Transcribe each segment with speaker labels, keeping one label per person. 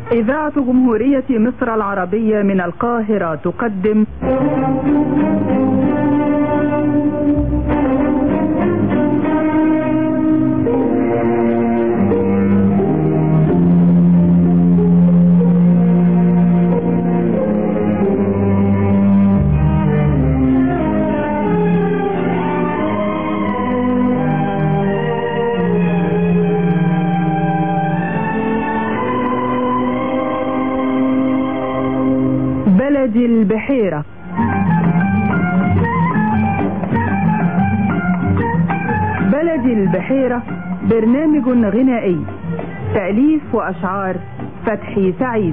Speaker 1: إذاعة جمهورية مصر العربية من القاهرة تقدم بلد البحيرة بلد البحيرة برنامج غنائي تأليف وأشعار فتحي سعيد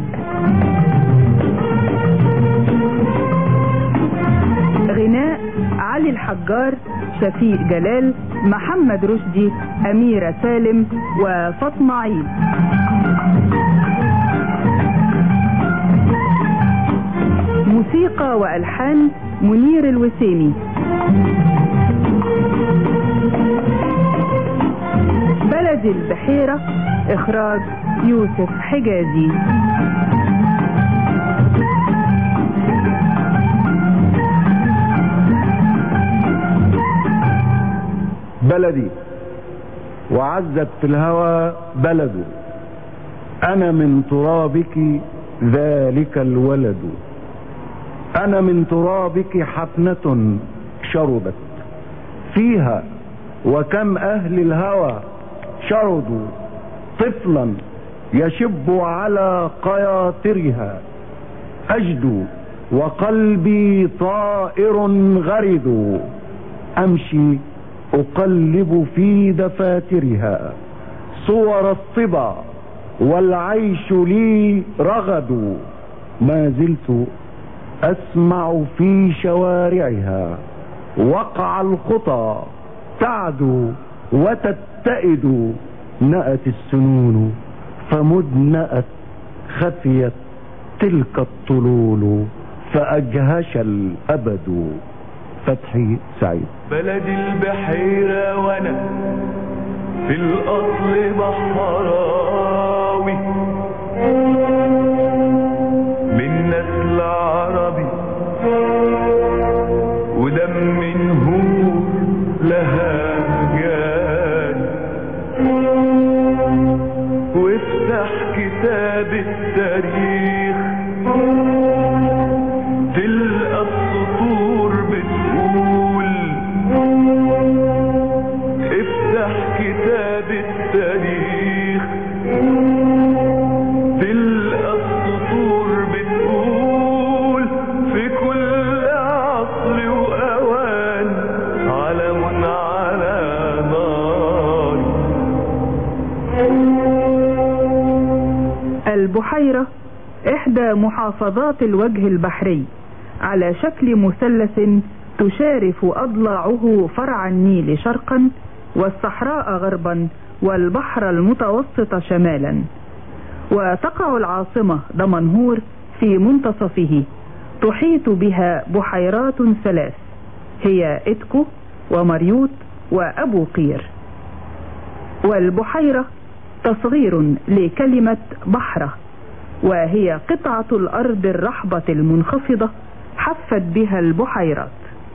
Speaker 1: غناء علي الحجار شفيق جلال محمد رشدي أميرة سالم وفاطمة عيد موسيقى وألحان منير الوسيمي بلد البحيرة إخراج يوسف حجازي
Speaker 2: بلدي وعزت في الهوى بلد أنا من ترابك ذلك الولد أنا من ترابك حفنة شربت فيها وكم أهل الهوى شردوا طفلا يشب على قياطرها أجدو وقلبي طائر غرد أمشي أقلب في دفاترها صور الصبا والعيش لي رغد ما زلت أسمع في شوارعها وقع الخطى تعدو وتتئد نأت السنون فمدنأت خفيت تلك الطلول فأجهش الأبد فتحي سعيد
Speaker 3: بلد البحيرة وانا في الاصل بحراوي من نسل عربي ودم نهور لها جان وافتح كتاب التاريخ تلقى السطور بتقول افتح كتاب التاريخ تلقى السطور بتقول في كل عصر وأوان علم على نار
Speaker 1: البحيرة إحدى محافظات الوجه البحري على شكل مثلث تشارف أضلاعه فرع النيل شرقا والصحراء غربا والبحر المتوسط شمالا وتقع العاصمة دمنهور في منتصفه تحيط بها بحيرات ثلاث هي إتكو ومريوط وأبو قير والبحيرة تصغير لكلمة بحرة وهي قطعة الأرض الرحبة المنخفضة حفت بها البحيرات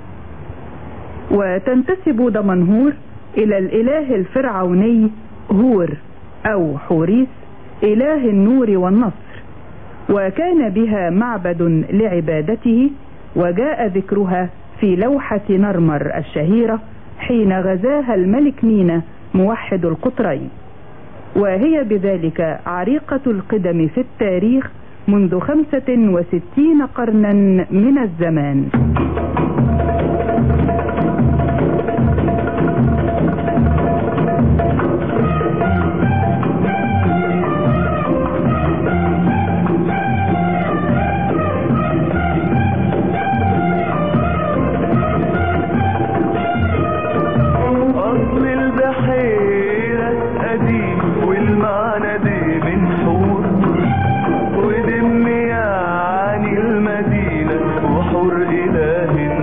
Speaker 1: وتنتسب دمنهور إلى الإله الفرعوني هور أو حوريس إله النور والنصر وكان بها معبد لعبادته وجاء ذكرها في لوحة نرمر الشهيرة حين غزاها الملك مينا موحد القطرين وهي بذلك عريقة القدم في التاريخ منذ خمسة وستين قرنا من الزمان
Speaker 3: أصل البحيرة قديم والمعنى دي من حور ودم يعني المدينة وحور إله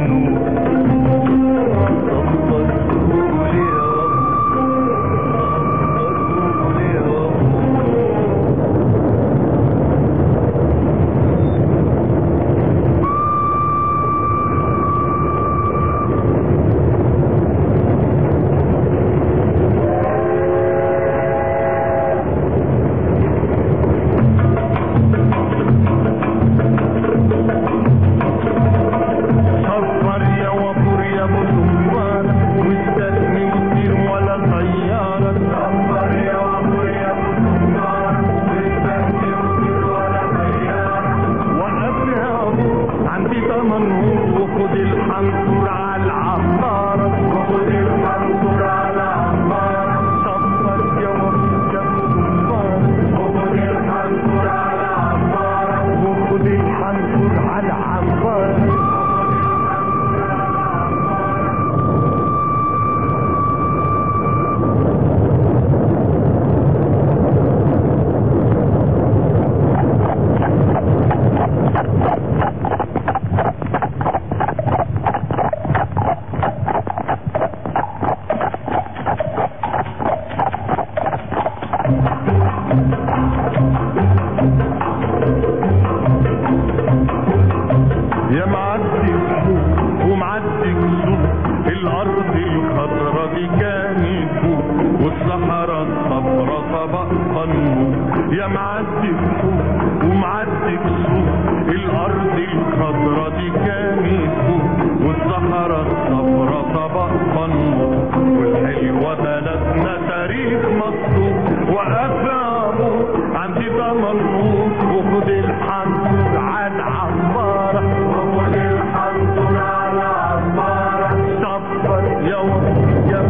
Speaker 3: يا معدي فوق ومعدي بسوق الارض الخضرا دي كانت فوق والصحراء الصفرا طبق فنور والحلوة بلدنا تاريخ مصروف وقف يا ابو عندي ضمنور وخد الحنطور على عمارة وخد الحنطور على عمارة صبر يا ولد يا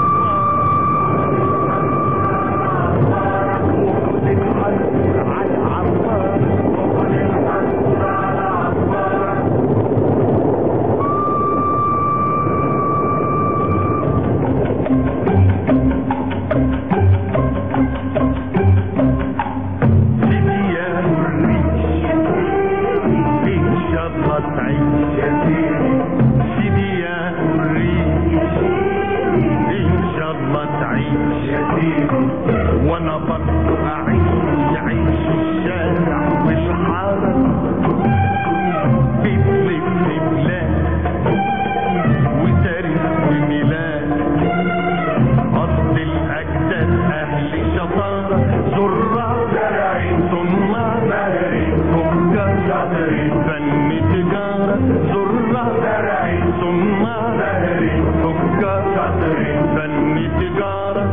Speaker 3: وخد الحنطور على عمارة وخد الحنطور على عمارة سيدي يا الريش إن شاء الله تعيش يا سيدي سيدي يا الريش إن شاء الله تعيش يا سيدي وأنا برضو أعيش عيش الشارع والحارة في بلاد في بلاد وتاريخ وميلاد أرض الأجداد أهل شطارة زراع زراعين صناع زراعين تجار شاطرين فن تجارة زراع زراعين صناع زراعين تجار شاطرين فن تجارة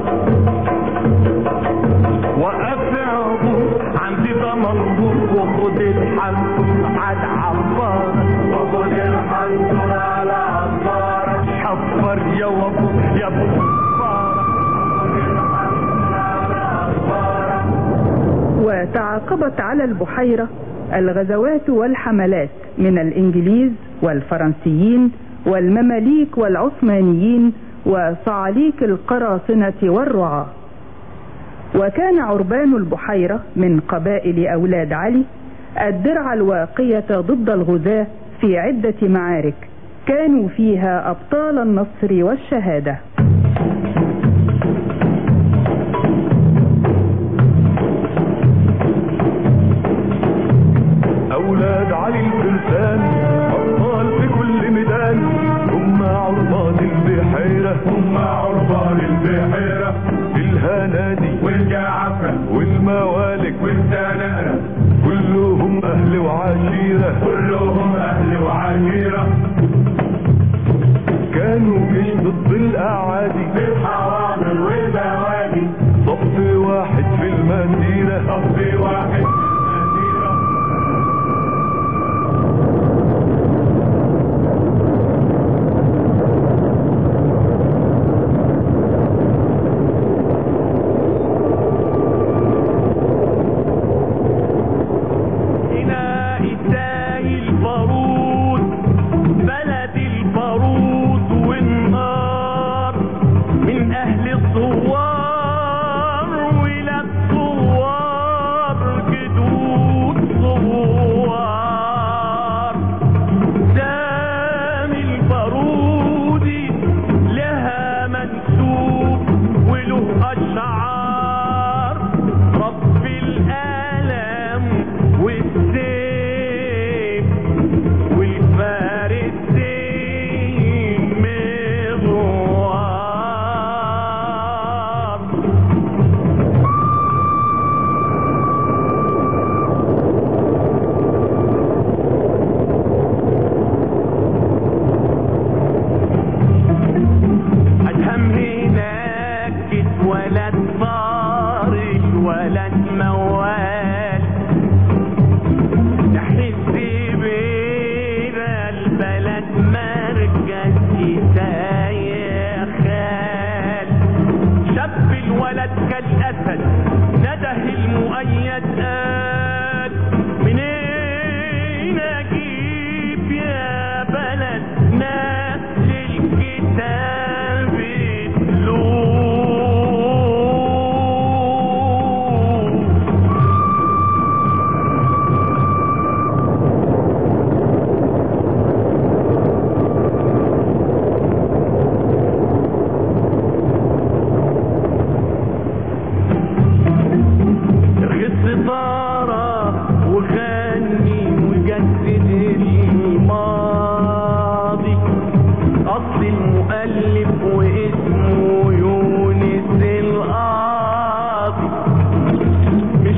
Speaker 3: وقف يا ابو عندي ضمنبور وخد الحنطور على عبارة وخد الحنطور على عبارة حفر يا ابو يا ابو
Speaker 1: وتعاقبت على البحيرة الغزوات والحملات من الإنجليز والفرنسيين والمماليك والعثمانيين وصعاليك القراصنة والرعاة وكان عربان البحيرة من قبائل أولاد علي الدرع الواقية ضد الغزاة في عدة معارك كانوا فيها أبطال النصر والشهادة
Speaker 3: أولاد علي الفرسان أبطال في كل ميدان هم عربان البحيرة هم عربان البحيرة الهنادي والجعفة والموالك والزنارة كلهم أهل وعشيرة كلهم أهل وعشيرة كانوا مش ضد الأعادي بالحواضر والبوادي صف واحد في المسيرة صف واحد في المسيرة إناء الداي البارود بلد البارود والنار من أهل الثوار ولاد ثوار جدود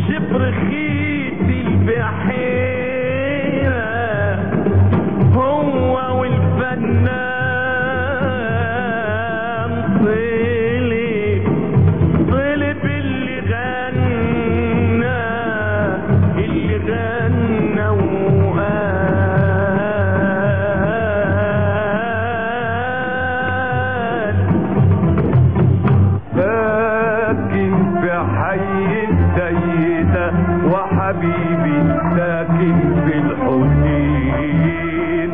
Speaker 4: شبر خيط البحيرة هو والفنان طلب طلب اللي غنى اللي غنى وقال
Speaker 3: ساكن في حي السيدة وحبيبي ساكن في الحسين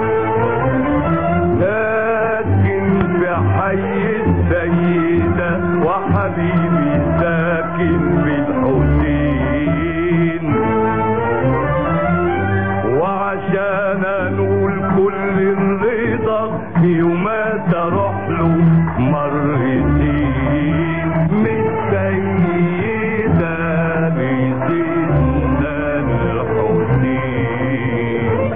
Speaker 3: ساكن في حي السيدة وحبيبي ساكن في الحسين وعشان انول كل الرضا يوما تروح له مرتين من سيدة لسيدنا الحسين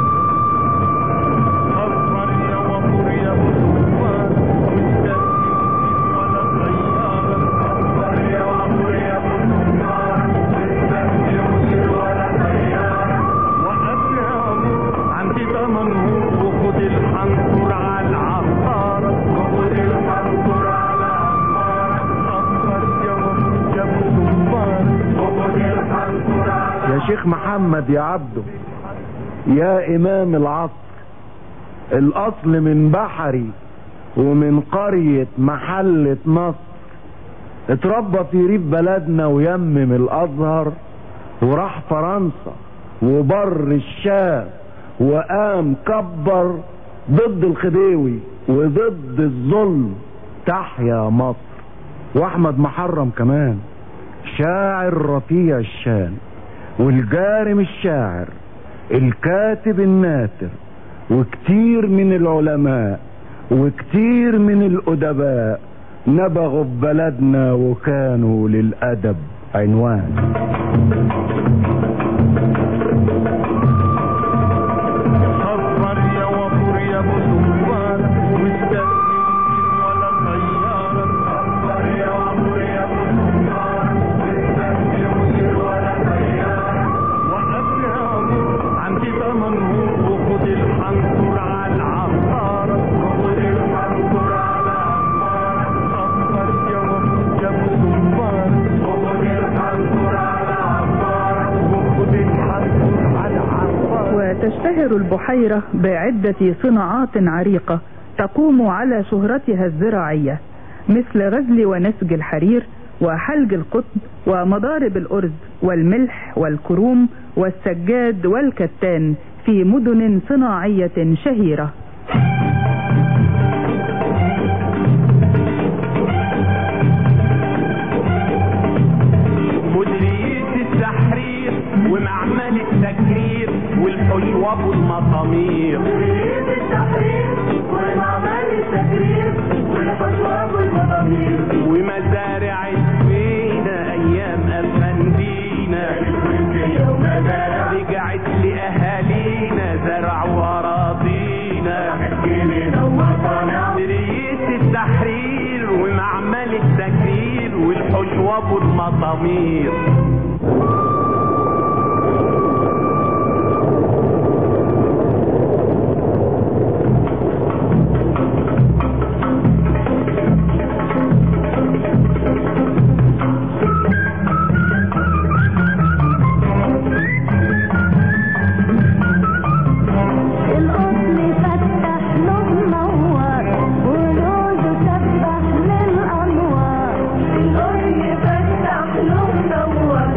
Speaker 4: أصغر يا وفر يا بطوان مستسلم ولا طيارة أصغر يا وفر يا بطوان مستسلم ولا طيارة وقفنا عندي تمنهور وخد الحنطور على العطارة وخد الحنطور على العطارة أصغر يا وفر يا بطوان وخد الحنطور على
Speaker 2: يا شيخ محمد يا عبده يا امام العصر الاصل من بحري ومن قرية محلة نصر اتربى في ريف بلدنا ويمم الازهر وراح فرنسا وبر الشام وقام كبر ضد الخديوي وضد الظلم تحيا مصر واحمد محرم كمان شاعر رفيع الشان والجارم الشاعر الكاتب الناثر وكتير من العلماء وكتير من الأدباء نبغوا في بلدنا وكانوا للأدب عنوان
Speaker 4: أصغر يا وفر يا بطوان مستسلم ولا طيارة أصغر يا وفر يا بطوان مستسلم ولا طيارة وقفنا عندي تمنهور وخد الحنطور على العطارة وخد الحنطور على العطارة أصغر يا وفر يا بطوان وخد الحنطور على العطارة وخد الحنطور على العطارة
Speaker 1: وتشتهر البحيرة بعدة صناعات عريقة تقوم على شهرتها الزراعية مثل غزل ونسج الحرير وحلج القطن ومضارب الأرز والملح والكروم والسجاد والكتان في مدن صناعية شهيرة
Speaker 4: مديرية التحرير ومعمل التكرير والحشوة والمطامير
Speaker 5: مديرية التحرير ومعمل التكرير والحشوة والمضامير
Speaker 4: ومزارع الفينا ايام افندينا رجعت لاهالينا زرعوا اراضينا مديرية التحرير ومعمل التكرير والحشوة والمطامير
Speaker 5: القطن فتح له منور ولوده سبح للأنوار القطن فتح له منور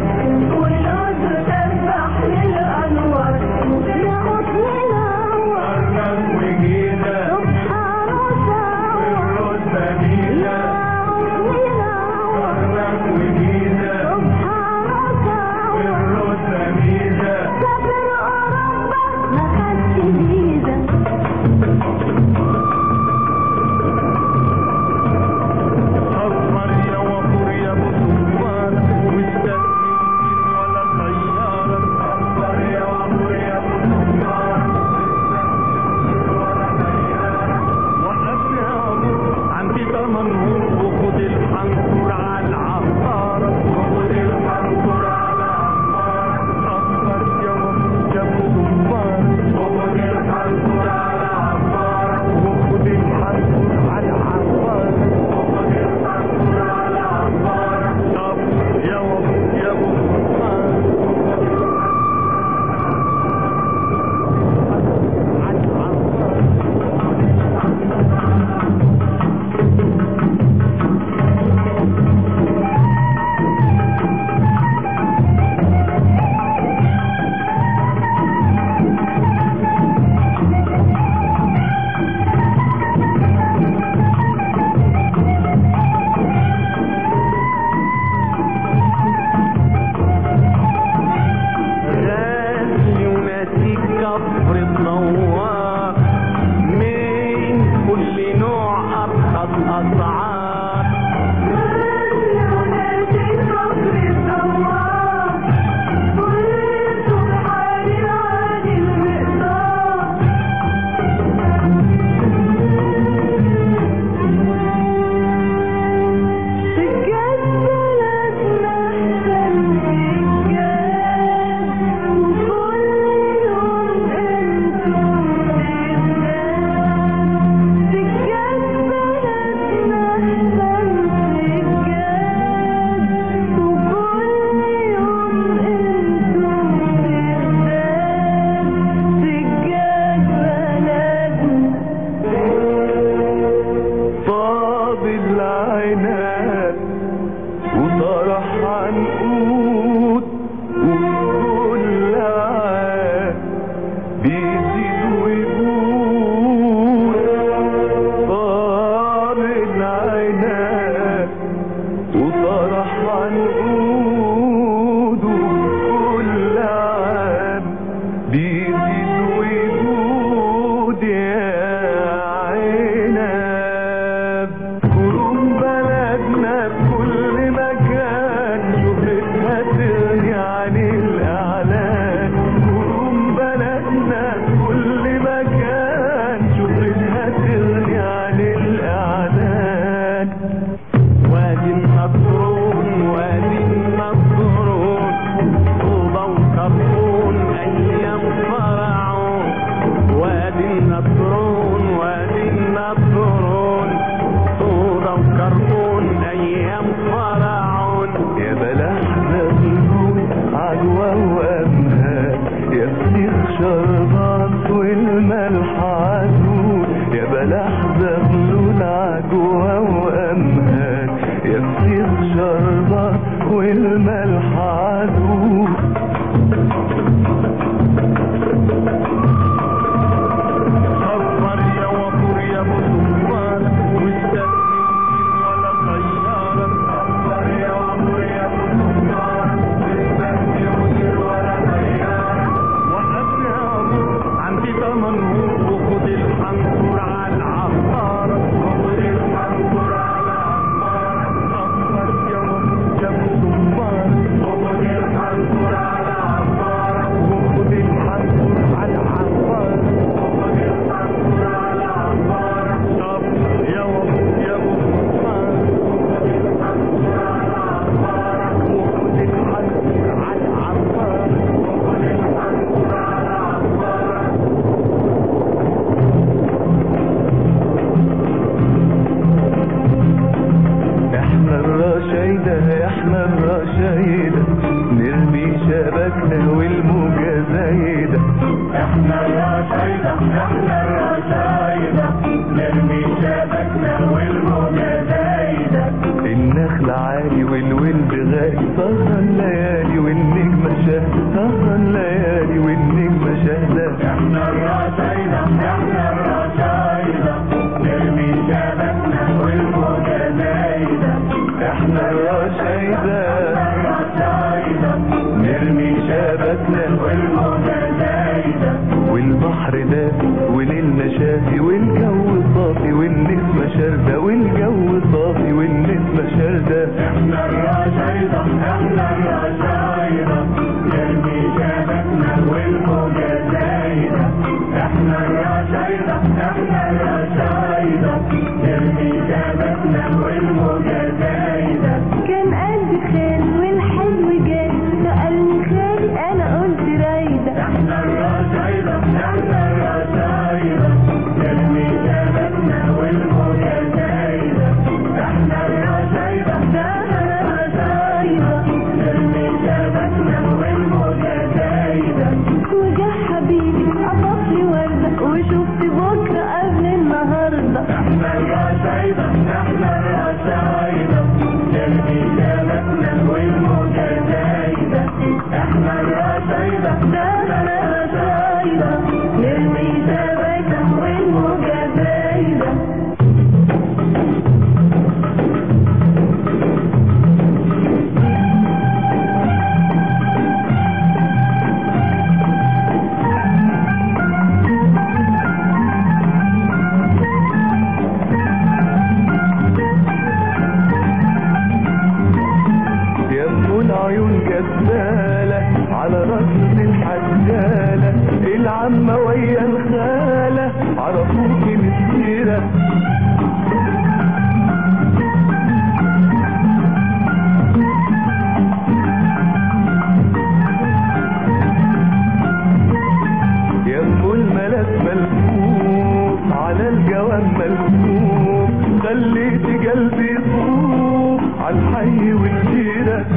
Speaker 3: شربان والملح عدود يا بلح زغلول عجوة وأمهات يا فسيخ شربان والملح عدود
Speaker 4: صفر يا وفور يا ابو سلطان واستني ولا طيارة صفر يا وفور يا ابو سلطان واستني ولا طيارة وقفنا يا ابو عندي تمن وخد الحنطور على العمارة وخد الحنطور على العمارة صفر يا وفور يا ابو سلطان وخد الحنطور على العمارة وخد الحنطور على العمارة
Speaker 3: احنا الرشايدة احنا الرشايدة نرمي شبكنا والموجة زايدة
Speaker 4: احنا الرشايدة احنا الرشايدة نرمي شبكنا والموجة زايدة
Speaker 3: النخل عالي والولد غالي سهر الليالي والنجمة شاهدة سهر الليالي والنجمة شاهدة
Speaker 4: احنا الرشايدة احنا الرشايدة نرمي شبكنا والموجة زايدة
Speaker 3: احنا الرشايدة
Speaker 4: الرشايدة
Speaker 3: نرمي شبكنا
Speaker 4: والموجة زايدة
Speaker 3: والبحر دافي وليلنا شافي والجو صافي والنسمة شاردة والجو صافي والنسمة شاردة
Speaker 4: احنا الرشايدة احنا الرشايدة نرمي شبكنا والموجة زايدة احنا الرشايدة احنا الرشايدة نرمي شبكنا والموجة زايدة
Speaker 5: كان قلبي خال والحلو جاي سألني خالي أنا قلت رايدة
Speaker 4: احنا الرشايدة احنا الرشايدة نرمي شبكنا والموجة زايدة احنا الرشايدة احنا الرشايدة نرمي شبكنا والموجة زايدة
Speaker 5: وجا حبيبي قطف لي وردة وشفت بكرة قبل النهاردة
Speaker 4: احنا الرشايدة احنا الرشايدة نرمي شبكنا والموجة زايدة احنا الرشايدة احنا الرشايدة نرمي شبكنا والموجة زايدة
Speaker 3: يا ام العيون جدالة على رأس الحجالة العمة ويا الخالة عرفوكي مسيرة يا ام الملاك ملفوف على الجواب ملفوف خليت قلبي يطوف على الحي والجيرة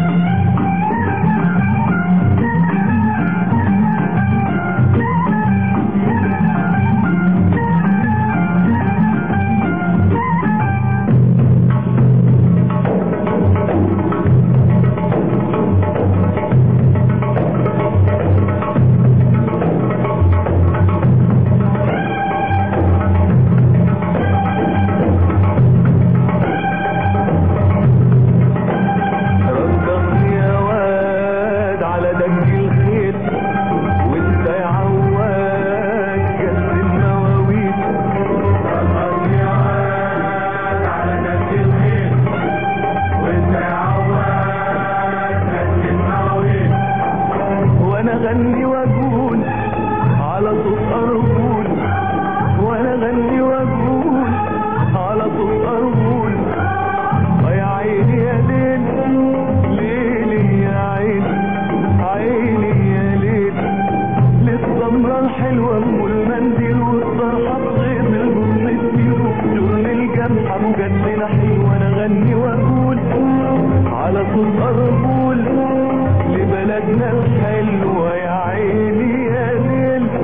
Speaker 3: رجعني يا واد على دنج الخيل وانت يا عواد جنب المواويل
Speaker 4: رجعني يا واد على دنج الخيل وانت يا عواد دنج المواويل
Speaker 3: وانا غني واقول على صوت ارجول وانا غني واقول على صوت ارجول يا عيني يا ليل ليلي يا عيني عيني يا ليل للسمرة الحلوة ام المنديل والطرحة بغير الغصن السيل وجرن الجمحة مجننة حلوة انا غني واقول على صوت ارجول لبلدنا الحلوة يا عيني يا ليل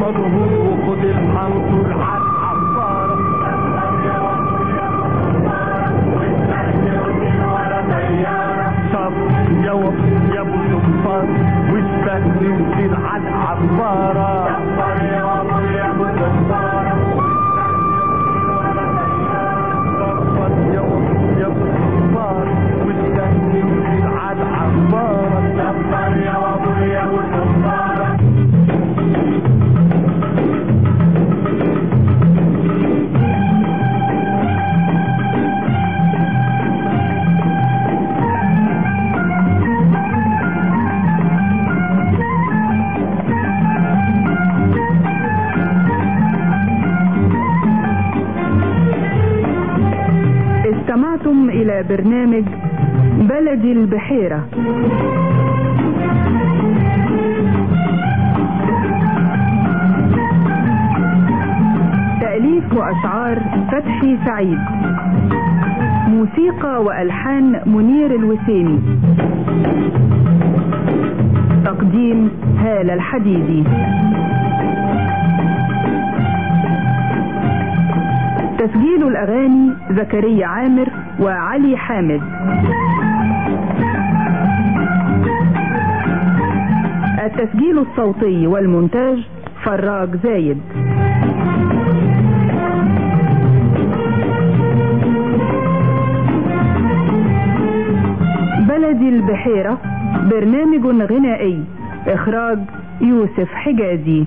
Speaker 4: مبهور وخد الحنطور عالعبارة طب يا و- يا ابو صفار واستني وزيد عالعبارة صفر يا و- يا ابو صفار واستني وزيد عالعبارة
Speaker 1: استمعتم إلى برنامج بلدي البحيرة تأليف وأشعار فتحي سعيد موسيقى وألحان منير الوسيمي تقديم هالة الحديدي تسجيل الأغاني زكريا عامر وعلي حامد التسجيل الصوتي والمونتاج فراج زايد بلدي البحيرة برنامج غنائي إخراج يوسف حجازي